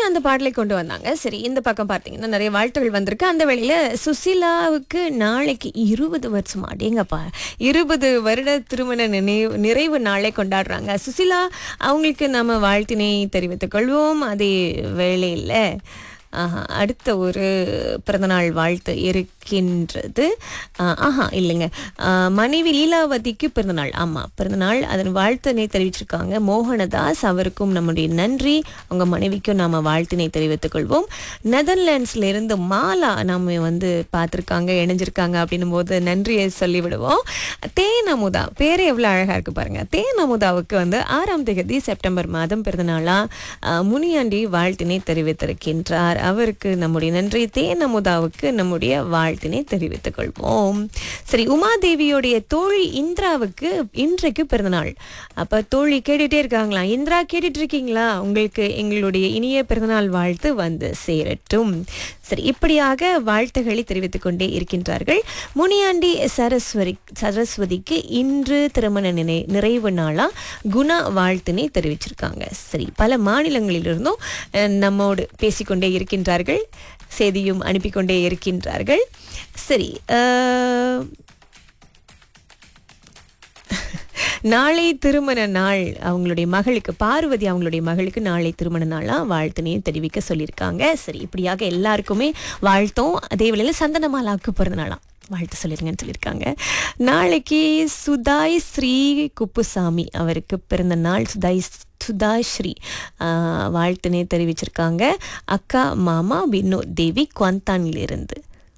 அந்த பாடலை கொண்டு வந்தாங்க சரி இந்த பக்கம் பார்த்தீங்கன்னா நிறைய வாழ்த்துகள் வந்திருக்கு அந்த வேளையில சுசிலாவுக்கு நாளைக்கு இருபது வருஷம் அடேங்கப்பா இருபது வருட திருமண நினைவு நிறைவு நாளை கொண்டாடுறாங்க சுசிலா அவங்களுக்கு நம்ம வாழ்த்தினை தெரிவித்துக் கொள்வோம் அதே வேளையில் ஆஹா, அடுத்த ஒரு பிறந்தநாள் வாழ்த்து இருக்கின்றது ஆஹ், ஆஹா இல்லைங்க ஆஹ், மனைவி லீலாவதிக்கு பிறந்தநாள் ஆமாம் பிறந்தநாள் அதன் வாழ்த்தினை தெரிவிச்சிருக்காங்க மோகனதாஸ் அவருக்கும் நம்முடைய நன்றி அவங்க மனைவிக்கும் நாம வாழ்த்தினை தெரிவித்துக் கொள்வோம் நெதர்லாண்ட்ஸ்ல இருந்து மாலா நம்ம வந்து பார்த்துருக்காங்க இணைஞ்சிருக்காங்க அப்படின்னும் போது நன்றியை சொல்லிவிடுவோம் தேன் அமுதா பேரே எவ்வளோ அழகா இருக்கு பாருங்க தேன் அமுதாவுக்கு வந்து ஆறாம் தேதி செப்டம்பர் மாதம் பிறந்தநாளா ஆஹ், முனியாண்டி வாழ்த்தினை தெரிவித்திருக்கின்றார் அவருக்கு நம்முடைய நன்றி தேன் அமுதாவுக்கு நம்முடைய வாழ்த்தினை தெரிவித்துக் கொள்வோம் சரி உமாதேவியோடைய தோழி இந்திராவுக்கு இன்றைக்கு பிறந்தநாள் அப்ப தோழி கேட்டுட்டே இருக்காங்களா இந்திரா கேட்டுட்டு இருக்கீங்களா உங்களுக்கு எங்களுடைய இனிய பிறந்தநாள் வாழ்த்து வந்து சேரட்டும் சரி இப்படியாக வாழ்த்துக்களை தெரிவித்துக் கொண்டே இருக்கின்றார்கள் முனியாண்டி சரஸ்வதி சரஸ்வதிக்கு இன்று திருமண நினை நிறைவு நாளா குணா வாழ்த்தினை தெரிவிச்சிருக்காங்க சரி பல மாநிலங்களிலிருந்தும் அஹ், நம்மோடு பேசிக்கொண்டே இருக்கின்றார்கள் செய்தியும் அனுப்பி கொண்டே இருக்கின்றார்கள் சரி அஹ், நாளை திருமண நாள் அவங்களுடைய மகளுக்கு பார்வதி அவங்களுடைய மகளுக்கு நாளை திருமண நாளா வாழ்த்தினையும் தெரிவிக்க சொல்லியிருக்காங்க சரி இப்படியாக எல்லாருக்குமே வாழ்த்தோம் அதே வேளையில் சந்தனமாலாவுக்கு பிறந்த நாளாம் வாழ்த்து சொல்லிருங்கன்னு சொல்லியிருக்காங்க நாளைக்கு சுதாய் ஸ்ரீ குப்புசாமி அவருக்கு பிறந்த நாள் சுதாய் சுதாஸ்ரீ ஆஹ், வாழ்த்தினை தெரிவிச்சிருக்காங்க அக்கா மாமா வினோ தேவி குவந்தானிலிருந்து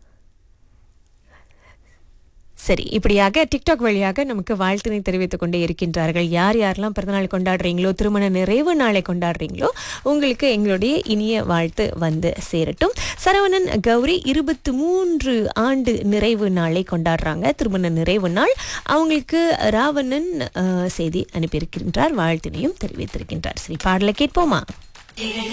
சரி இப்படியாக டிக்டாக் வழியாக நமக்கு வாழ்த்தினை தெரிவித்துக் கொண்டே இருக்கின்றார்கள் யார் யாரெல்லாம் பிறந்தநாள் கொண்டாடுறீங்களோ திருமண நிறைவு நாளை கொண்டாடுறீங்களோ உங்களுக்கு எங்களுடைய இனிய வாழ்த்து வந்து சேரட்டும் சரவணன் கௌரி இருபத்தி மூன்று ஆண்டு நிறைவு நாளை கொண்டாடுறாங்க திருமண நிறைவு நாள் அவங்களுக்கு ராவணன் அஹ், செய்தி அனுப்பியிருக்கின்றார் வாழ்த்தினையும் தெரிவித்திருக்கின்றார் சரி பாடலை கேட்போமா